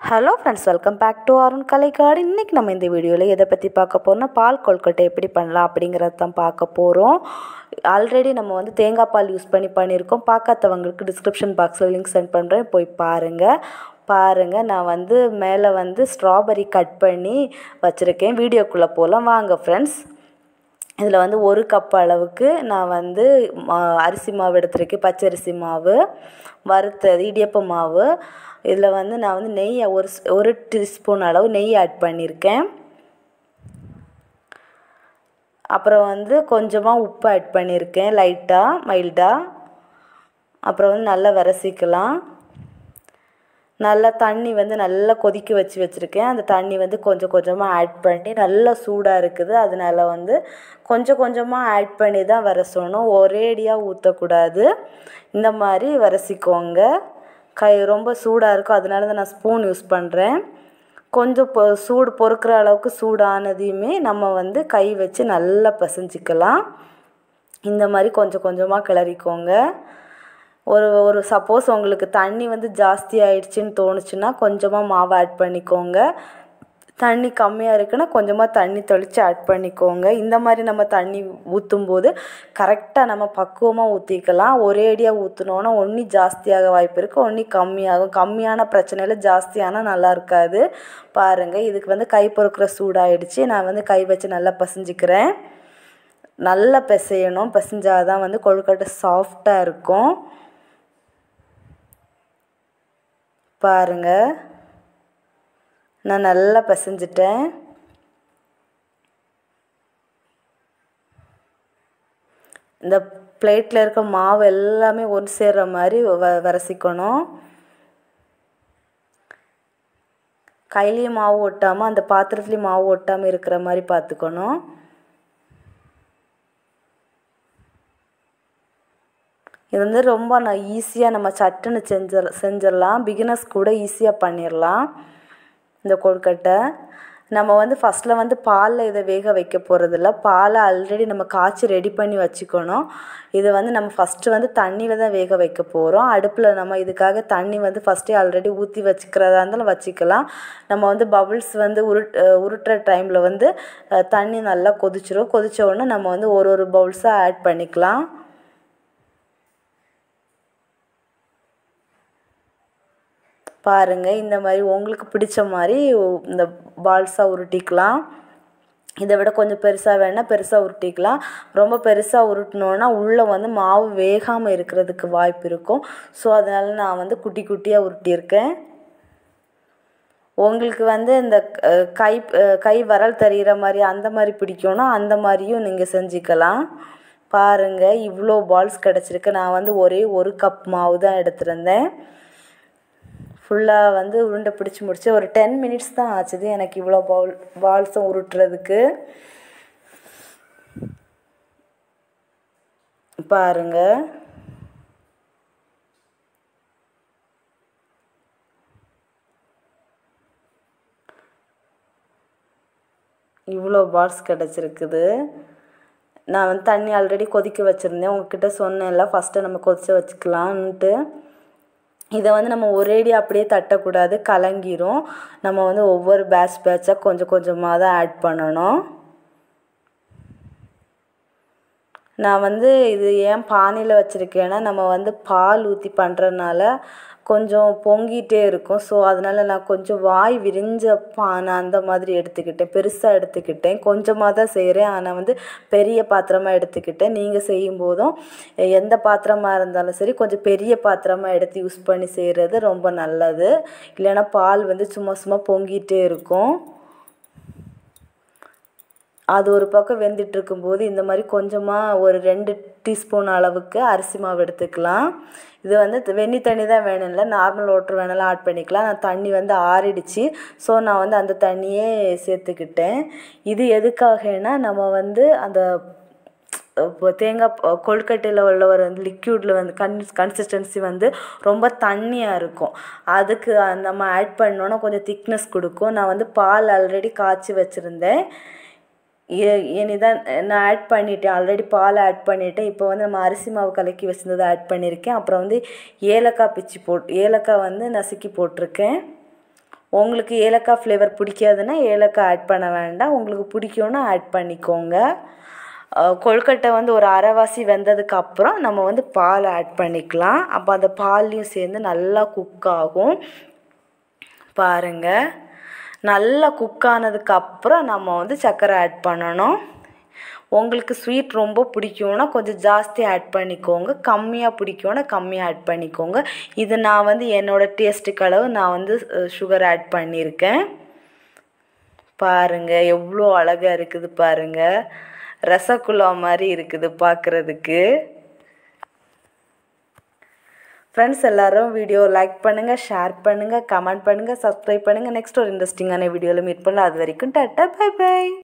hello friends welcome back to Arun Kalaikadu இன்றைக்கி நம்ம இந்த வீடியோவில் எதை பற்றி பார்க்க போகிறோம்னா பால் கொல்கட்டை எப்படி பண்ணலாம் அப்படிங்கிறத தான் பார்க்க போகிறோம் ஆல்ரெடி நம்ம வந்து தேங்காய் பால் யூஸ் பண்ணி பண்ணியிருக்கோம் பார்க்காதவங்களுக்கு டிஸ்கிரிப்ஷன் பாக்ஸில் லிங்க் சென்ட் பண்ணுறேன் போய் பாருங்கள் பாருங்கள் நான் வந்து மேலே வந்து ஸ்ட்ராபெரி கட் பண்ணி வச்சுருக்கேன் வீடியோக்குள்ளே போகலாம் வாங்க ஃப்ரெண்ட்ஸ் இதில் வந்து ஒரு கப் அளவுக்கு நான் வந்து மா- அரிசி மாவு எடுத்திருக்கேன் பச்சரிசி மாவு வறுத்தது இடியப்ப மாவு இதில் வந்து நான் வந்து நெய் ஒரு ஸ்- ஒரு டீஸ்பூன் அளவு நெய் ஆட் பண்ணியிருக்கேன் அப்புறம் வந்து கொஞ்சமாக உப்பு ஆட் பண்ணியிருக்கேன் லைட்டாக மைல்டாக அப்புறம் வந்து நல்லா விரசிக்கலாம் நல்லா தண்ணி வந்து நல்லா கொதிக்க வச்சு வச்சுருக்கேன் அந்த தண்ணி வந்து கொஞ்சம் கொஞ்சமாக ஆட் பண்ணி நல்லா சூடாக இருக்குது அதனால வந்து கொஞ்சம் கொஞ்சமாக ஆட் பண்ணி தான் வரசணும் ஒரேடியாக ஊற்றக்கூடாது இந்த மாதிரி வரசிக்கோங்க கை ரொம்ப சூடாக இருக்கும் அதனால தான் நான் ஸ்பூன் யூஸ் பண்ணுறேன் கொஞ்சம் பொ சூடு பொறுக்கிற அளவுக்கு சூடானதையுமே நம்ம வந்து கை வச்சு நல்லா பிசைஞ்சிக்கலாம் இந்த மாதிரி கொஞ்சம் கொஞ்சமாக கிளறிக்கோங்க ஒரு ஒரு சப்போஸ் உங்களுக்கு தண்ணி வந்து ஜாஸ்தி ஆயிடுச்சுன்னு தோணுச்சுன்னா கொஞ்சமாக மாவு ஆட் பண்ணிக்கோங்க தண்ணி கம்மியாக இருக்குன்னா கொஞ்சமாக தண்ணி தெளித்து ஆட் பண்ணிக்கோங்க இந்த மாதிரி நம்ம தண்ணி ஊற்றும் போது கரெக்டாக நம்ம பக்குவமாக ஊற்றிக்கலாம் ஒரேடியாக ஊற்றினோன்னா ஒன்றி ஜாஸ்தியாக வாய்ப்பு இருக்குது ஒன்றி கம்மியாகும் கம்மியான பிரச்சனையில் ஜாஸ்தியானால் நல்லா இருக்காது பாருங்கள் இதுக்கு வந்து கை பொறுக்கிற சூடாயிடுச்சு நான் வந்து கை வச்சு நல்லா பசைஞ்சிக்கிறேன் நல்லா பிசையணும் பிசைஞ்சாதான் வந்து கொழுக்கட்டை சாஃப்டாக இருக்கும் பாருங்க நான் நல்லா பிசைஞ்சிட்டேன் இந்த பிளேட்டில் இருக்க மாவு எல்லாமே ஒன்று சேர்ற மாதிரி வ வரசிக்கணும் கையிலையும் மாவு ஒட்டாமல் அந்த பாத்திரத்துலேயும் மாவு ஒட்டாமல் இருக்கிற மாதிரி பார்த்துக்கணும் இது வந்து ரொம்ப நான் ஈஸியாக நம்ம சட்டுன்னு செஞ்ச செஞ்சிடலாம் பிகினர்ஸ் கூட ஈஸியாக பண்ணிடலாம் இந்த கொழுக்கட்டை நம்ம வந்து ஃபஸ்ட்டில் வந்து பாலில் இதை வேக வைக்க போகிறதில்ல பாலை ஆல்ரெடி நம்ம காய்ச்சி ரெடி பண்ணி வச்சுக்கணும் இது வந்து நம்ம ஃபஸ்ட்டு வந்து தண்ணியில் தான் வேக வைக்க போகிறோம் அடுப்பில் நம்ம இதுக்காக தண்ணி வந்து ஃபஸ்ட்டே ஆல்ரெடி ஊற்றி வச்சுக்கிறதா இருந்தாலும் வச்சுக்கலாம் நம்ம வந்து பபுள்ஸ் வந்து உருட் அஹ் உருட்டுற டைமில் வந்து அஹ் தண்ணி நல்லா கொதிச்சிரும் கொதிச்ச உடனே நம்ம வந்து ஒரு ஒரு பவுல்ஸாக ஆட் பண்ணிக்கலாம் பாருங்கள் இந்த மாதிரி உங்களுக்கு பிடிச்ச மாதிரி இந்த பால்ஸாக உருட்டிக்கலாம் இதை விட கொஞ்சம் பெருசாக வேணால் பெருசாக உருட்டிக்கலாம் ரொம்ப பெருசாக உருட்டினோன்னா உள்ளே வந்து மாவு வேகாமல் இருக்கிறதுக்கு வாய்ப்பு இருக்கும் ஸோ அதனால நான் வந்து குட்டி குட்டியாக உருட்டியிருக்கேன் உங்களுக்கு வந்து இந்த அஹ், கை அஹ், கை வரல் தெரிகிற மாதிரி அந்த மாதிரி பிடிக்கும்னா அந்த மாதிரியும் நீங்கள் செஞ்சுக்கலாம் பாருங்கள் இவ்வளோ பால்ஸ் கிடச்சிருக்கு நான் வந்து ஒரே ஒரு கப் மாவு தான் எடுத்திருந்தேன் ஃபுல்லாக வந்து உருண்டை பிடிச்சி முடிச்சு ஒரு டென் மினிட்ஸ் தான் ஆச்சுது எனக்கு இவ்வளோ பவுல் பால்ஸும் உருட்டுறதுக்கு பாருங்க இவ்வளோ பால்ஸ் கிடச்சிருக்குது நான் வந்து தண்ணி ஆல்ரெடி கொதிக்க வச்சுருந்தேன் உங்ககிட்ட சொன்னேன்ல ஃபஸ்ட்டு நம்ம கொதிக்க வச்சுக்கலான்ட்டு இதை வந்து நம்ம ஒரேடி அப்படியே தட்டக்கூடாது கலங்கிரும் நம்ம வந்து ஒவ்வொரு பேட்ச் பேட்சாக கொஞ்சம் கொஞ்சமாக தான் ஆட் பண்ணணும் நான் வந்து இது ஏன் பானையில் வச்சுருக்கேன்னா நம்ம வந்து பால் ஊற்றி பண்ணுறதுனால கொஞ்சம் பொங்கிட்டே இருக்கும் ஸோ அதனால் நான் கொஞ்சம் வாய் விரிஞ்ச பானை அந்த மாதிரி எடுத்துக்கிட்டேன் பெருசாக எடுத்துக்கிட்டேன் கொஞ்சமாக தான் செய்கிறேன் ஆனால் வந்து பெரிய பாத்திரமாக எடுத்துக்கிட்டேன் நீங்கள் செய்யும்போதும் எந்த பாத்திரமாக இருந்தாலும் சரி கொஞ்சம் பெரிய பாத்திரமாக எடுத்து யூஸ் பண்ணி செய்கிறது ரொம்ப நல்லது இல்லைன்னா பால் வந்து சும்மா சும்மா பொங்கிட்டே இருக்கும் அது ஒரு பக்கம் வெந்துட்டு இருக்கும்போது இந்த மாதிரி கொஞ்சமாக ஒரு ரெண்டு டீஸ்பூன் அளவுக்கு அரிசி மாவு எடுத்துக்கலாம் இது வந்து த- வெந்நி தண்ணி தான் வேணும்ல நார்மல் வாட்டர் வேணாலும் ஆட் பண்ணிக்கலாம் நான் தண்ணி வந்து ஆறிடுச்சு ஸோ நான் வந்து அந்த தண்ணியே சேர்த்துக்கிட்டேன் இது எதுக்காகனா நம்ம வந்து அந்த இப்போ தேங்காய் ப- கொழுக்கட்டையில் உள்ள ஒரு லிக்யூடில் வந்து கன் கன்சிஸ்டன்சி வந்து ரொம்ப தண்ணியாக இருக்கும் அதுக்கு அந்த நம்ம ஆட் பண்ணோன்னா கொஞ்சம் திக்னஸ் கொடுக்கும் நான் வந்து பால் ஆல்ரெடி காய்ச்சி வச்சுருந்தேன் இ- இனிதான் நான் ஆட் பண்ணிட்டேன் ஆல்ரெடி பால் ஆட் பண்ணிட்டேன் இப்போ வந்து நம்ம அரிசி மாவு கலக்கி வச்சிருந்ததை ஆட் பண்ணியிருக்கேன் அப்புறம் வந்து ஏலக்காய் பிச்சு போட் ஏலக்காய் வந்து நசுக்கி போட்டிருக்கேன் உங்களுக்கு ஏலக்காய் ஃப்ளேவர் பிடிக்காதுன்னா ஏலக்காய் ஆட் பண்ண வேண்டாம் உங்களுக்கு பிடிக்கும்னா ஆட் பண்ணிக்கோங்க அஹ் கொழுக்கட்டை வந்து ஒரு அரைவாசி வெந்ததுக்கு அப்புறம் நம்ம வந்து பால் ஆட் பண்ணிக்கலாம் அப்போ அந்த பால்லையும் சேர்ந்து நல்லா குக் ஆகும் பாருங்க நல்லா குக் ஆனதுக்கு அப்புறம் நம்ம வந்து சர்க்கரை ஆட் பண்ணணும் உங்களுக்கு ஸ்வீட் ரொம்ப பிடிக்கும்னா கொஞ்சம் ஜாஸ்தி ஆட் பண்ணிக்கோங்க கம்மியாக பிடிக்கும்னா கம்மியாக ஆட் பண்ணிக்கோங்க இது நான் வந்து என்னோடய டேஸ்ட்டுக்கு அளவு நான் வந்து சுகர் ஆட் பண்ணியிருக்கேன் பாருங்க எவ்வளோ அழகாக இருக்குது பாருங்க ரசகுல்லா மாதிரி இருக்குது பார்க்குறதுக்கு ஃப்ரெண்ட்ஸ் எல்லாரும் வீடியோ லைக் பண்ணுங்கள் ஷேர் பண்ணுங்கள் கமெண்ட் பண்ணுங்கள் சப்ஸ்கிரைப் பண்ணுங்கள் நெக்ஸ்ட் ஒரு இன்ட்ரெஸ்டிங்கான வீடியோவில் மீட் பண்ணலாம் அது வரைக்கும் டாட்டா பை பை